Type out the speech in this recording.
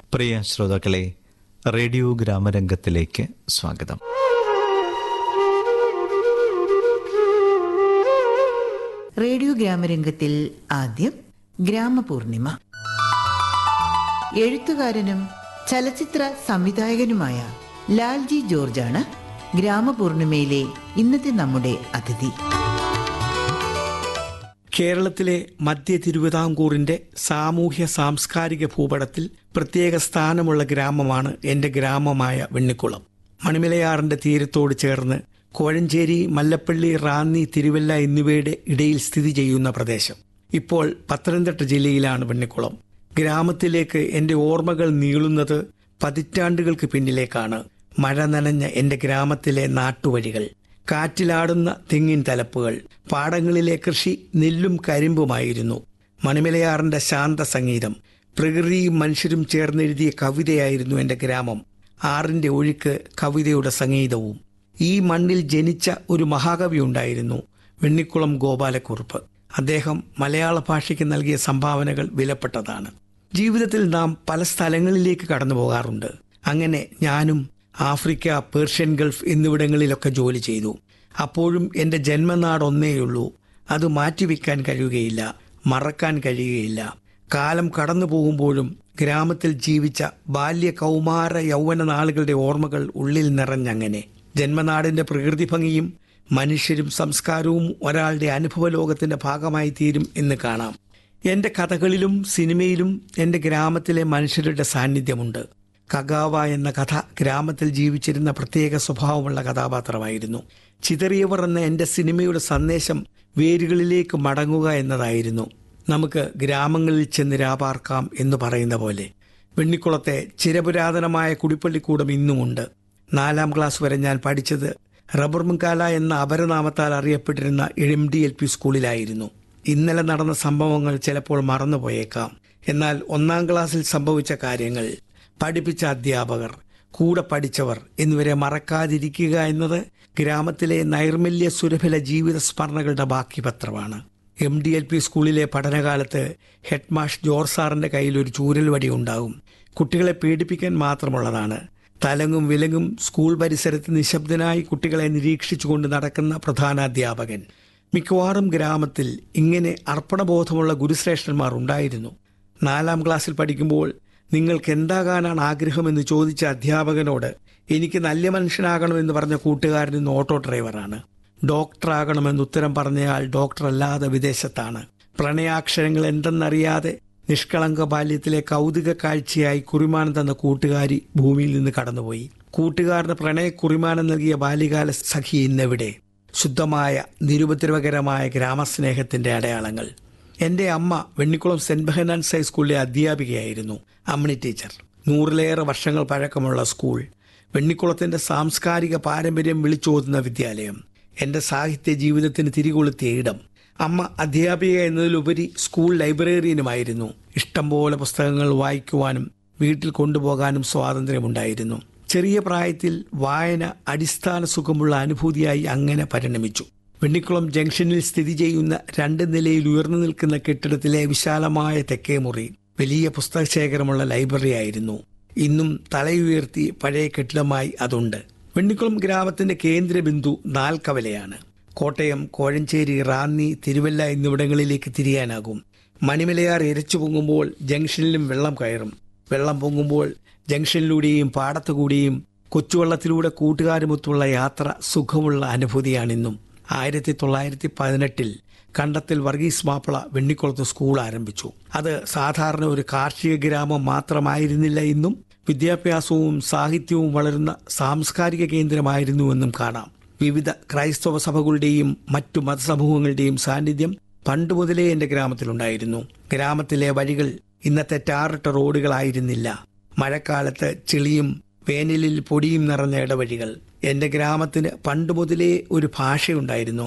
പ്രിയ ശ്രോതാക്കളെ റേഡിയോ ഗ്രാമരംഗത്തിലേക്ക് സ്വാഗതം റേഡിയോ ഗ്രാമരംഗത്തിൽ ആദ്യം ഗ്രാമപൂർണിമ എഴുത്തുകാരനും ചലച്ചിത്ര സംവിധായകനുമായ ലാൽജി ജോർജാണ് ഗ്രാമപൂർണിമയിലെ ഇന്നത്തെ നമ്മുടെ അതിഥി കേരളത്തിലെ മധ്യ തിരുവിതാംകൂറിന്റെ സാമൂഹ്യ സാംസ്കാരിക ഭൂപടത്തിൽ പ്രത്യേക സ്ഥാനമുള്ള ഗ്രാമമാണ് എന്റെ ഗ്രാമമായ വെണ്ണിക്കുളം മണിമലയാറിന്റെ തീരത്തോട് ചേർന്ന് കോഴഞ്ചേരി മല്ലപ്പള്ളി റാന്നി തിരുവല്ല എന്നിവയുടെ ഇടയിൽ സ്ഥിതി ചെയ്യുന്ന പ്രദേശം ഇപ്പോൾ പത്തനംതിട്ട ജില്ലയിലാണ് വെണ്ണിക്കുളം ഗ്രാമത്തിലേക്ക് എന്റെ ഓർമ്മകൾ നീളുന്നത് പതിറ്റാണ്ടുകൾക്ക് പിന്നിലേക്കാണ് മഴ നനഞ്ഞ എന്റെ ഗ്രാമത്തിലെ നാട്ടുവഴികൾ കാറ്റിലാടുന്ന തെങ്ങിൻ തലപ്പുകൾ പാടങ്ങളിലെ കൃഷി നെല്ലും കരിമ്പുമായിരുന്നു മണിമലയാറിന്റെ ശാന്ത സംഗീതം പ്രകൃതിയും മനുഷ്യരും ചേർന്നെഴുതിയ കവിതയായിരുന്നു എന്റെ ഗ്രാമം ആറിന്റെ ഒഴുക്ക് കവിതയുടെ സംഗീതവും ഈ മണ്ണിൽ ജനിച്ച ഒരു മഹാകവി ഉണ്ടായിരുന്നു വെണ്ണിക്കുളം ഗോപാലക്കുറുപ്പ് അദ്ദേഹം മലയാള ഭാഷയ്ക്ക് നൽകിയ സംഭാവനകൾ വിലപ്പെട്ടതാണ് ജീവിതത്തിൽ നാം പല സ്ഥലങ്ങളിലേക്ക് കടന്നു പോകാറുണ്ട് അങ്ങനെ ഞാനും ആഫ്രിക്ക പേർഷ്യൻ ഗൾഫ് എന്നിവിടങ്ങളിലൊക്കെ ജോലി ചെയ്തു അപ്പോഴും എൻ്റെ ജന്മനാട് ഒന്നേയുള്ളൂ അത് മാറ്റിവെക്കാൻ കഴിയുകയില്ല മറക്കാൻ കഴിയുകയില്ല കാലം കടന്നു പോകുമ്പോഴും ഗ്രാമത്തിൽ ജീവിച്ച ബാല്യ കൗമാര യൗവന നാളുകളുടെ ഓർമ്മകൾ ഉള്ളിൽ നിറഞ്ഞങ്ങനെ ജന്മനാടിന്റെ പ്രകൃതി ഭംഗിയും മനുഷ്യരും സംസ്കാരവും ഒരാളുടെ അനുഭവ ലോകത്തിന്റെ ഭാഗമായി തീരും എന്ന് കാണാം എന്റെ കഥകളിലും സിനിമയിലും എന്റെ ഗ്രാമത്തിലെ മനുഷ്യരുടെ സാന്നിധ്യമുണ്ട് കഗാവ എന്ന കഥ ഗ്രാമത്തിൽ ജീവിച്ചിരുന്ന പ്രത്യേക സ്വഭാവമുള്ള കഥാപാത്രമായിരുന്നു ചിതറിയവർ എന്ന എന്റെ സിനിമയുടെ സന്ദേശം വേരുകളിലേക്ക് മടങ്ങുക എന്നതായിരുന്നു നമുക്ക് ഗ്രാമങ്ങളിൽ ചെന്ന് രാപാർക്കാം എന്ന് പറയുന്ന പോലെ വെണ്ണിക്കുളത്തെ ചിരപുരാതനമായ കുടിപ്പള്ളിക്കൂടം ഇന്നുമുണ്ട് നാലാം ക്ലാസ് വരെ ഞാൻ പഠിച്ചത് റബ്ബർ മുക്കാല എന്ന അപരനാമത്താൽ അറിയപ്പെട്ടിരുന്ന എം ഡി എൽ പി സ്കൂളിലായിരുന്നു ഇന്നലെ നടന്ന സംഭവങ്ങൾ ചിലപ്പോൾ മറന്നുപോയേക്കാം എന്നാൽ ഒന്നാം ക്ലാസ്സിൽ സംഭവിച്ച കാര്യങ്ങൾ പഠിപ്പിച്ച അധ്യാപകർ കൂടെ പഠിച്ചവർ എന്നിവരെ മറക്കാതിരിക്കുക എന്നത് ഗ്രാമത്തിലെ നൈർമല്യ സുരഭില ജീവിത സ്മരണകളുടെ ബാക്കി പത്രമാണ് എം ഡി എൽ പി സ്കൂളിലെ പഠനകാലത്ത് ഹെഡ് മാഷ് ജോർജ് സാറിന്റെ കയ്യിൽ ഒരു ചൂരൽ വടി ഉണ്ടാകും കുട്ടികളെ പേടിപ്പിക്കാൻ മാത്രമുള്ളതാണ് തലങ്ങും വിലങ്ങും സ്കൂൾ പരിസരത്ത് നിശബ്ദനായി കുട്ടികളെ നിരീക്ഷിച്ചുകൊണ്ട് നടക്കുന്ന പ്രധാനാധ്യാപകൻ മിക്കവാറും ഗ്രാമത്തിൽ ഇങ്ങനെ അർപ്പണബോധമുള്ള ഗുരുശ്രേഷ്ഠന്മാർ ഉണ്ടായിരുന്നു നാലാം ക്ലാസ്സിൽ പഠിക്കുമ്പോൾ നിങ്ങൾക്ക് എന്താകാനാണ് ആഗ്രഹമെന്ന് ചോദിച്ച അധ്യാപകനോട് എനിക്ക് നല്ല മനുഷ്യനാകണമെന്ന് പറഞ്ഞ കൂട്ടുകാരൻ ഇന്ന് ഓട്ടോ ഡ്രൈവറാണ് ഡോക്ടറാകണമെന്ന് ഉത്തരം പറഞ്ഞയാൾ ഡോക്ടർ അല്ലാതെ വിദേശത്താണ് പ്രണയാക്ഷരങ്ങൾ എന്തെന്നറിയാതെ നിഷ്കളങ്ക ബാല്യത്തിലെ കൗതുക കാഴ്ചയായി കുറിമാനം തന്ന കൂട്ടുകാരി ഭൂമിയിൽ നിന്ന് കടന്നുപോയി കൂട്ടുകാരന് പ്രണയ കുറിമാനം നൽകിയ ബാല്യകാല സഖി ഇന്നെവിടെ ശുദ്ധമായ നിരുപദ്രവകരമായ ഗ്രാമസ്നേഹത്തിന്റെ അടയാളങ്ങൾ എന്റെ അമ്മ വെണ്ണിക്കുളം സെന്റ് ബെഹനാൻസ് ഹൈസ്കൂളിലെ അധ്യാപികയായിരുന്നു അമ്മിണി ടീച്ചർ നൂറിലേറെ വർഷങ്ങൾ പഴക്കമുള്ള സ്കൂൾ വെണ്ണിക്കുളത്തിന്റെ സാംസ്കാരിക പാരമ്പര്യം വിളിച്ചോതുന്ന വിദ്യാലയം എന്റെ സാഹിത്യ ജീവിതത്തിന് തിരികൊളുത്തിയ ഇടം അമ്മ അധ്യാപിക എന്നതിലുപരി സ്കൂൾ ലൈബ്രറിയനുമായിരുന്നു ഇഷ്ടംപോലെ പുസ്തകങ്ങൾ വായിക്കുവാനും വീട്ടിൽ കൊണ്ടുപോകാനും സ്വാതന്ത്ര്യമുണ്ടായിരുന്നു ചെറിയ പ്രായത്തിൽ വായന അടിസ്ഥാന സുഖമുള്ള അനുഭൂതിയായി അങ്ങനെ പരിണമിച്ചു വെണ്ണിക്കുളം ജംഗ്ഷനിൽ സ്ഥിതി ചെയ്യുന്ന രണ്ട് നിലയിൽ ഉയർന്നു നിൽക്കുന്ന കെട്ടിടത്തിലെ വിശാലമായ തെക്കേ മുറി വലിയ പുസ്തകശേഖരമുള്ള ലൈബ്രറി ആയിരുന്നു ഇന്നും തലയുയർത്തി പഴയ കെട്ടിടമായി അതുണ്ട് വെണ്ണിക്കുളം ഗ്രാമത്തിന്റെ കേന്ദ്രബിന്ദു നാൽക്കവലയാണ് കോട്ടയം കോഴഞ്ചേരി റാന്നി തിരുവല്ല എന്നിവിടങ്ങളിലേക്ക് തിരിയാനാകും മണിമലയാർ ഇരച്ചു പൊങ്ങുമ്പോൾ ജംഗ്ഷനിലും വെള്ളം കയറും വെള്ളം പൊങ്ങുമ്പോൾ ജംഗ്ഷനിലൂടെയും പാടത്തുകൂടിയും കൊച്ചുവള്ളത്തിലൂടെ കൂട്ടുകാരുമൊത്തുള്ള യാത്ര സുഖമുള്ള അനുഭൂതിയാണിന്നും ആയിരത്തി തൊള്ളായിരത്തി പതിനെട്ടിൽ കണ്ടത്തിൽ വർഗീസ് മാപ്പിള വെണ്ണിക്കുളത്ത് സ്കൂൾ ആരംഭിച്ചു അത് സാധാരണ ഒരു കാർഷിക ഗ്രാമം മാത്രമായിരുന്നില്ല ഇന്നും വിദ്യാഭ്യാസവും സാഹിത്യവും വളരുന്ന സാംസ്കാരിക കേന്ദ്രമായിരുന്നുവെന്നും കാണാം വിവിധ ക്രൈസ്തവ സഭകളുടെയും മറ്റു മതസമൂഹങ്ങളുടെയും സാന്നിധ്യം പണ്ട് മുതലേ എന്റെ ഗ്രാമത്തിലുണ്ടായിരുന്നു ഗ്രാമത്തിലെ വഴികൾ ഇന്നത്തെ ടാറിട്ട റോഡുകളായിരുന്നില്ല മഴക്കാലത്ത് ചെളിയും വേനലിൽ പൊടിയും നിറഞ്ഞ ഇടവഴികൾ എന്റെ ഗ്രാമത്തിന് പണ്ട് മുതലേ ഒരു ഭാഷയുണ്ടായിരുന്നു